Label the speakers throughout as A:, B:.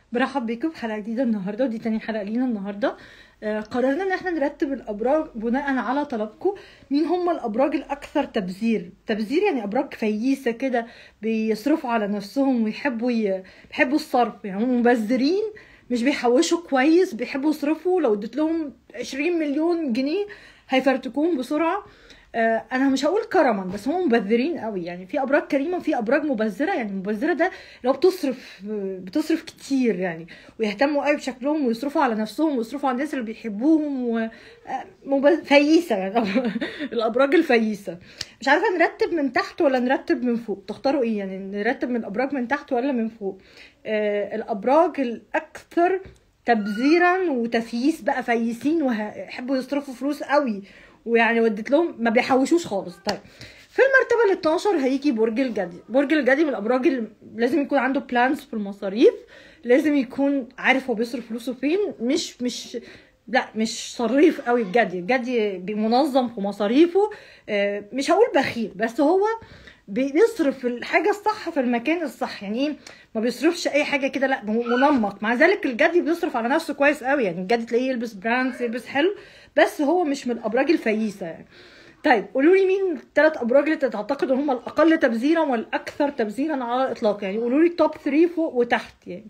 A: برحب بيكم في حلقه جديده النهارده ودي تاني حلقه لينا النهارده آه، قررنا ان احنا نرتب الابراج بناء على طلبكم مين هم الابراج الاكثر تبذير تبذير يعني ابراج فييسه كده بيصرفوا على نفسهم ويحبوا ي... بيحبوا الصرف يعني هم مبذرين مش بيحوشوا كويس بيحبوا يصرفوا لو اديت لهم 20 مليون جنيه هيفرتكوهم بسرعه آه، انا مش هقول كرما بس هم مبذرين قوي يعني في ابراج كريمه وفي ابراج مبذره يعني مبذره ده لو بتصرف بتصرف كتير يعني ويهتموا قوي بشكلهم ويصرفوا على نفسهم ويصرفوا على الناس اللي بيحبوهم و آه، مب- فييسه يعني الابراج الفييسه مش عارفه نرتب من تحت ولا نرتب من فوق تختاروا ايه يعني نرتب من الابراج من تحت ولا من فوق آه الابراج الاكثر تبذيرا وتفييس بقى فييسين ويحبوا يصرفوا فلوس قوي ويعني وديت لهم ما بيحوشوش خالص طيب في المرتبه ال 12 هيجي برج الجدي برج الجدي من الابراج اللي لازم يكون عنده بلانز في المصاريف لازم يكون عارف هو بيصرف فلوسه فين مش مش لا مش صريف قوي الجدي الجدي منظم في مصاريفه آه، مش هقول بخيل بس هو بي- بيصرف الحاجه الصح في المكان الصح يعني ايه ما بيصرفش اي حاجه كده لا هو منمق مع ذلك الجدي بيصرف على نفسه كويس قوي يعني الجدي تلاقيه يلبس براندز يلبس حلو بس هو مش من الابراج الفييسه يعني طيب قولوا لي مين الثلاث ابراج اللي تعتقدوا هم الاقل تبذيرا والاكثر تبذيرا على الاطلاق يعني قولوا لي توب 3 فوق وتحت يعني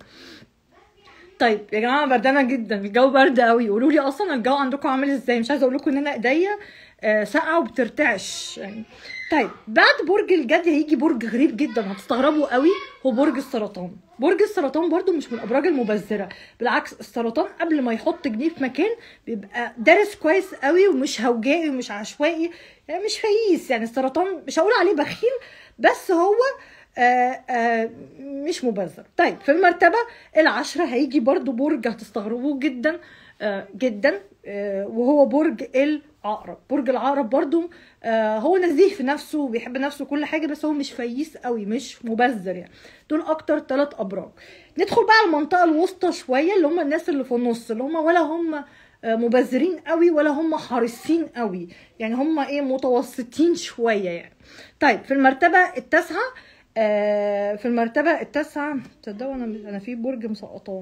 A: طيب يا جماعه بردانه جدا الجو برد قوي قولوا لي اصلا الجو عندكم عامل ازاي مش عايزه اقول لكم ان انا ايديا آه، ساقعه وبترتعش يعني طيب بعد برج الجدي هيجي برج غريب جدا هتستغربوا قوي هو برج السرطان برج السرطان برضو مش من الابراج المبذره بالعكس السرطان قبل ما يحط جنيه في مكان بيبقى دارس كويس قوي ومش هوجائي ومش عشوائي يعني مش فييس يعني السرطان مش هقول عليه بخيل بس هو آه آه مش مبذر طيب في المرتبة العشرة هيجي برضو برج هتستغربوه جدا آه جدا آه وهو برج العقرب برج العقرب برضو آه هو نزيه في نفسه وبيحب نفسه كل حاجة بس هو مش فييس قوي مش مبذر يعني دول اكتر ثلاث ابراج ندخل بقى على المنطقة الوسطى شوية اللي هم الناس اللي في النص اللي هم ولا هم آه، مبذرين قوي ولا هم حريصين قوي يعني هم ايه متوسطين شوية يعني طيب في المرتبة التاسعة آه، في المرتبة التاسعة تصدقوا انا انا في برج مسقطاه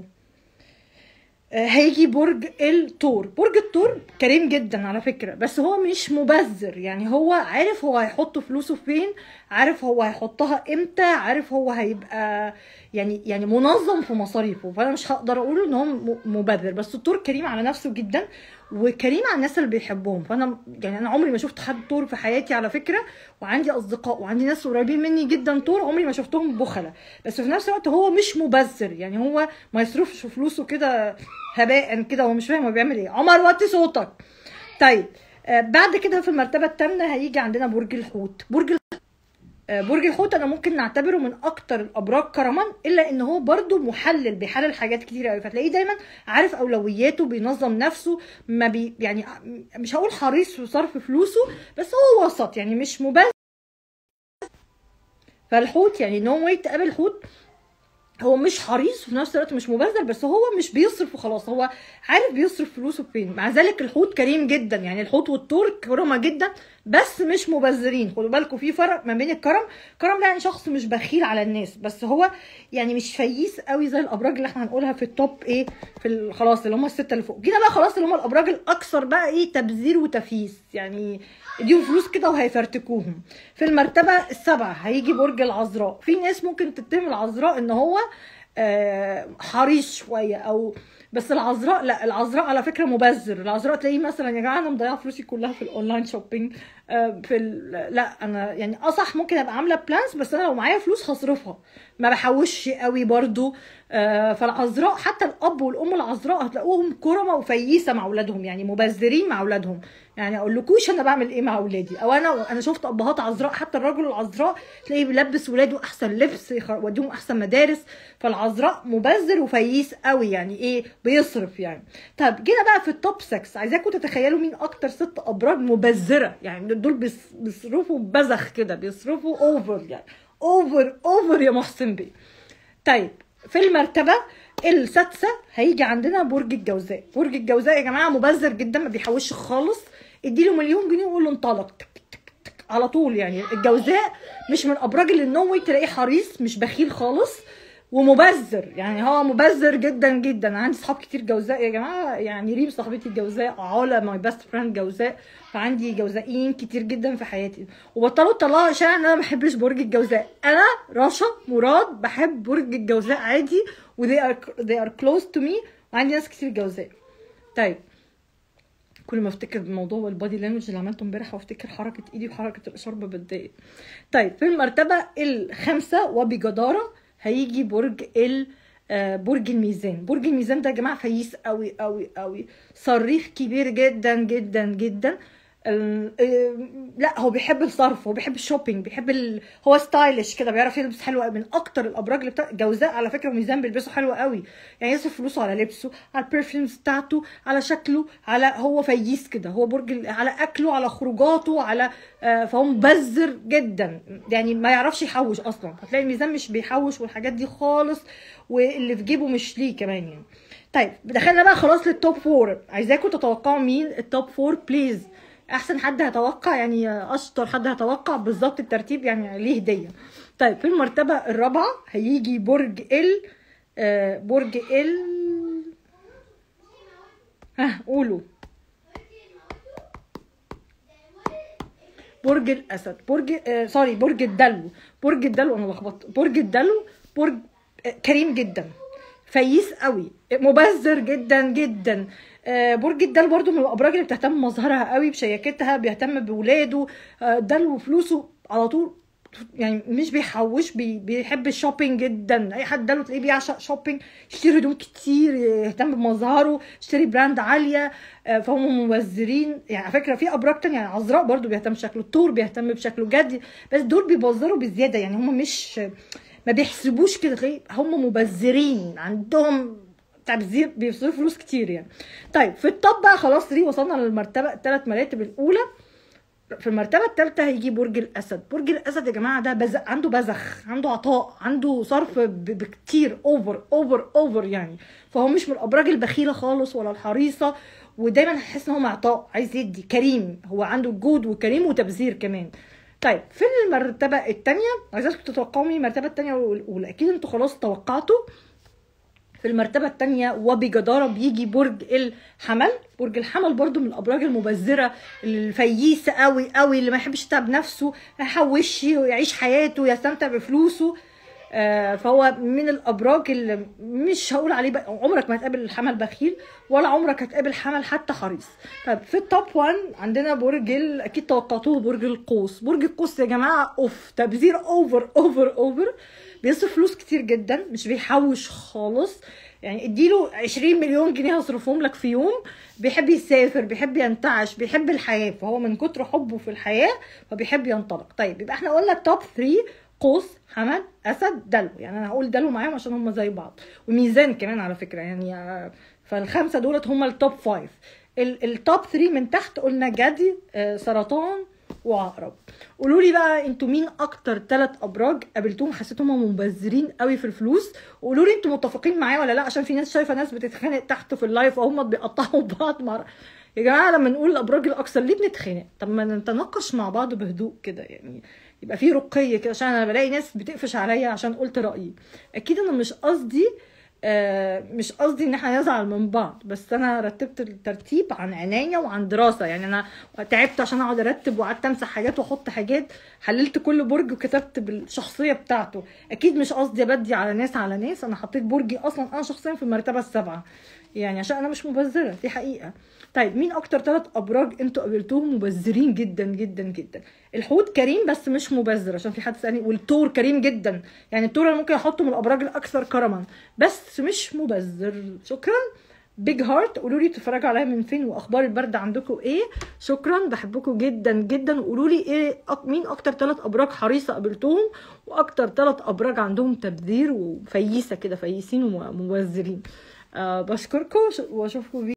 A: آه، هيجي برج الثور برج الثور كريم جدا على فكرة بس هو مش مبذر يعني هو عارف هو هيحط فلوسه فين عارف هو هيحطها امتى عارف هو هيبقى يعني يعني منظم في مصاريفه فانا مش هقدر اقول ان هو م- مبذر بس الثور كريم على نفسه جدا وكريم على الناس اللي بيحبهم فانا يعني انا عمري ما شفت حد طور في حياتي على فكره وعندي اصدقاء وعندي ناس قريبين مني جدا طور عمري ما شفتهم بخله بس في نفس الوقت هو مش مبذر يعني هو ما يصرفش فلوسه كده هباء كده هو مش فاهم هو بيعمل ايه عمر وطي صوتك طيب آه بعد كده في المرتبه الثامنه هيجي عندنا برج الحوت برج آه، برج الحوت انا ممكن نعتبره من اكتر الابراج كرما الا ان هو برضو محلل بيحلل حاجات كتير قوي فتلاقيه دايما عارف اولوياته بينظم نفسه ما بي يعني مش هقول حريص في صرف فلوسه بس هو وسط يعني مش مبالغ فالحوت يعني نو واي تقابل الحوت هو مش حريص وفي نفس الوقت مش مبذر بس هو مش بيصرف وخلاص هو عارف بيصرف فلوسه فين مع ذلك الحوت كريم جدا يعني الحوت والثور كرمة جدا بس مش مبذرين خدوا بالكم في فرق ما بين الكرم كرم ده يعني شخص مش بخيل على الناس بس هو يعني مش فييس قوي زي الابراج اللي احنا هنقولها في التوب ايه في ال- خلاص اللي هم السته اللي فوق جينا بقى خلاص اللي هم الابراج الاكثر بقى ايه تبذير وتفييس يعني اديهم فلوس كده وهيفرتكوهم في المرتبه السابعه هيجي برج العذراء في ناس ممكن تتهم العذراء ان هو آه، حريص شويه او بس العذراء لا العذراء على فكره مبذر العذراء تلاقيه مثلا يا جماعه انا مضيعه فلوسي كلها في الاونلاين شوبينج آه، في ال- لا انا يعني اه صح ممكن ابقى عامله بلانز بس انا لو معايا فلوس هصرفها ما بحوش قوي برضو آه، فالعذراء حتى الاب والام العذراء هتلاقوهم كرمه وفييسه مع اولادهم يعني مبذرين مع اولادهم يعني اقول لكوش انا بعمل ايه مع اولادي او انا انا شفت ابهات عذراء حتى الرجل العذراء تلاقيه بيلبس ولاده احسن لبس يخ- يوديهم احسن مدارس فالعذراء مبذر وفييس قوي يعني ايه بيصرف يعني طب جينا بقى في التوب 6 عايزاكم تتخيلوا مين اكتر ست ابراج مبذره يعني دول بيص- بيصرفوا بذخ كده بيصرفوا اوفر يعني اوفر اوفر يا محسن بيه طيب في المرتبة السادسة هيجي عندنا برج الجوزاء برج الجوزاء يا جماعة مبذر جدا ما بيحوش خالص اديله مليون جنيه وقول له انطلق تك تك تك على طول يعني الجوزاء مش من الابراج اللي النووي تلاقيه حريص مش بخيل خالص ومبذر يعني هو مبذر جدا جدا أنا عندي صحاب كتير جوزاء يا جماعه يعني ريم صاحبتي جوزاء علا ماي بيست فريند جوزاء فعندي جوزائيين كتير جدا في حياتي وبطلوا يطلعوا اشاعه ان انا ما بحبش برج الجوزاء انا رشا مراد بحب برج الجوزاء عادي و they are, they are close to me وعندي ناس كتير جوزاء طيب كل ما افتكر الموضوع البادي لانجوج اللي عملته امبارح وافتكر حركه ايدي وحركه الاشاره بتضايق طيب في المرتبه الخامسه وبجداره هيجي برج ال آه، برج الميزان برج الميزان ده يا جماعه فييس قوي قوي قوي صريخ كبير جدا جدا جدا ال- آه، لا هو بيحب الصرف هو بيحب الشوبينج بيحب ال... هو ستايلش كده بيعرف يلبس حلو قوي من اكتر الابراج اللي بتاع جوزاء على فكره وميزان بيلبسوا حلو قوي يعني يصرف فلوسه على لبسه على البرفيومز بتاعته على شكله على هو فييس كده هو برج ال- على اكله على خروجاته على آه، فهو مبذر جدا يعني ما يعرفش يحوش اصلا هتلاقي الميزان مش بيحوش والحاجات دي خالص واللي في جيبه مش ليه كمان يعني طيب دخلنا بقى خلاص للتوب فور عايزاكم تتوقعوا مين التوب فور بليز احسن حد هيتوقع يعني اشطر حد هيتوقع بالظبط الترتيب يعني ليه هديه طيب في المرتبه الرابعه هيجي برج ال آه، برج ال ها قولوا برج الاسد برج آه سوري برج الدلو برج الدلو انا لخبطت برج الدلو برج آه كريم جدا فييس قوي مبذر جدا جدا آه برج الدلو برضو من الابراج اللي بتهتم بمظهرها قوي بشياكتها بيهتم بولاده آه دلو فلوسه على طول يعني مش بيحوش بي بيحب الشوبينج جدا اي حد دلو تلاقيه بيعشق شوبينج يشتري هدوم كتير يهتم بمظهره يشتري براند عاليه آه، فهم مبذرين يعني على فكره في ابراج تانية يعني عذراء برضو بيهتم بشكله الثور بيهتم بشكله جد بس دول بيبذروا بزياده يعني هم مش ما بيحسبوش كده تلاقي هم مبذرين عندهم تبذير بيصرفوا فلوس كتير يعني طيب في التوب بقى خلاص دي وصلنا للمرتبه الثلاث مراتب الاولى في المرتبة الثالثة هيجي برج الأسد، برج الأسد يا جماعة ده بز... عنده بذخ، عنده عطاء، عنده صرف ب... بكتير أوفر أوفر أوفر يعني، فهو مش من الأبراج البخيلة خالص ولا الحريصة ودايما هتحس إن هو معطاء، عايز يدي كريم، هو عنده جود وكريم وتبذير كمان. طيب في المرتبة الثانية عايزاكم تتوقعوا مين المرتبة الثانية والأولى، أكيد أنتوا خلاص توقعتوا في المرتبة الثانية وبجدارة بيجي برج الحمل برج الحمل برضو من الأبراج المبذرة الفييسة قوي قوي اللي ما يحبش يتعب نفسه ما يحوش ويعيش حياته يستمتع بفلوسه آه، فهو من الابراج اللي مش هقول عليه بقى عمرك ما هتقابل الحمل بخيل ولا عمرك هتقابل حمل حتى حريص طيب في التوب 1 عندنا برج ال- اكيد توقعتوه برج القوس برج القوس يا جماعه اوف تبذير اوفر اوفر اوفر بيصرف فلوس كتير جدا مش بيحوش خالص يعني اديله 20 مليون جنيه هصرفهم لك في يوم بيحب يسافر بيحب ينتعش بيحب الحياه فهو من كتر حبه في الحياه فبيحب ينطلق طيب يبقى احنا قلنا التوب 3 قوس حمل اسد دلو يعني انا هقول دلو معاهم عشان هم زي بعض وميزان كمان على فكره يعني آه، فالخمسه دولت هم التوب 5 التوب 3 من تحت قلنا جدي آه، سرطان وعقرب قولوا لي بقى انتوا مين اكتر ثلاث ابراج قابلتوهم حسيتهم هم مبذرين قوي في الفلوس وقولوا لي انتوا متفقين معايا ولا لا عشان في ناس شايفه ناس بتتخانق تحت في اللايف وهم بيقطعوا بعض مع يا جماعه لما نقول الابراج الاكثر ليه بنتخانق طب ما نتناقش مع بعض بهدوء كده يعني يبقى في رقي كده عشان انا بلاقي ناس بتقفش عليا عشان قلت رايي اكيد انا مش قصدي آه، مش قصدي ان احنا نزعل من بعض بس انا رتبت الترتيب عن عناية وعن دراسة يعني انا تعبت عشان اقعد ارتب وقعدت امسح حاجات واحط حاجات حللت كل برج وكتبت بالشخصية بتاعته اكيد مش قصدي ابدي على ناس على ناس انا حطيت برجي اصلا انا شخصيا في المرتبة السابعة يعني عشان انا مش مبذرة دي حقيقة طيب مين اكتر ثلاث ابراج انتوا قابلتوهم مبذرين جدا جدا جدا الحوت كريم بس مش مبذر عشان في حد سالني والثور كريم جدا يعني الثور انا ممكن احطه من الابراج الاكثر كرما بس مش مبذر شكرا بيج هارت قولوا لي بتتفرجوا عليا من فين واخبار البرد عندكم ايه شكرا بحبكم جدا جدا وقولوا لي ايه أك- مين اكتر ثلاث ابراج حريصه قابلتوهم واكتر ثلاث ابراج عندهم تبذير وفييسه كده فييسين ومبذرين آه بشكركم واشوفكم